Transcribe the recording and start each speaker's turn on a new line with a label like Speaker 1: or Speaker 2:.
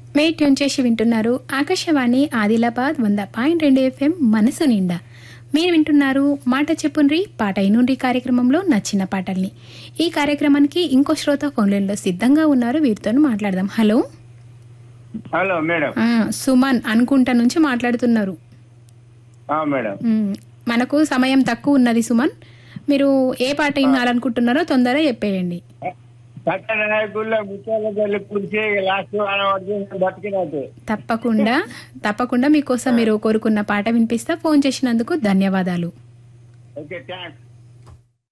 Speaker 1: మే tune చేసి వింటున్నారు ఆకాశవాణి ఆదిలాబాద్ వంద పాయింట్ రెండు ఎఫ్ఎం మనసు నిండా మీరు వింటున్నారు మాట చెప్పుండ్రి పాట ఇనుండ్రి కార్యక్రమంలో నచ్చిన పాటల్ని ఈ కార్యక్రమానికి ఇంకో శ్రోత ఫోన్లైన్లో సిద్ధంగా ఉన్నారు వీరితో మాట్లాడదాం హలో
Speaker 2: హలో మేడం
Speaker 1: ఆ, సుమన్ అనుకుంటా నుంచి మాట్లాడుతున్నారు
Speaker 2: ఆ, మేడం
Speaker 1: మ్, మనకు సమయం తక్కువ ఉన్నది సుమన్ మీరు ఏ పాట వినాలనుకుంటున్నారో తొందరగా చెప్పేయండి
Speaker 2: సత్యనాయకుల్లో ముత్యాల తల్లి పుడిచి లాస్ట్ వారం వరకు బతికినట్టు
Speaker 1: తప్పకుండా తప్పకుండా మీకోసం మీరు కోరుకున్న పాట వినిపిస్తా ఫోన్ చేసినందుకు ధన్యవాదాలు
Speaker 2: ఓకే థ్యాంక్స్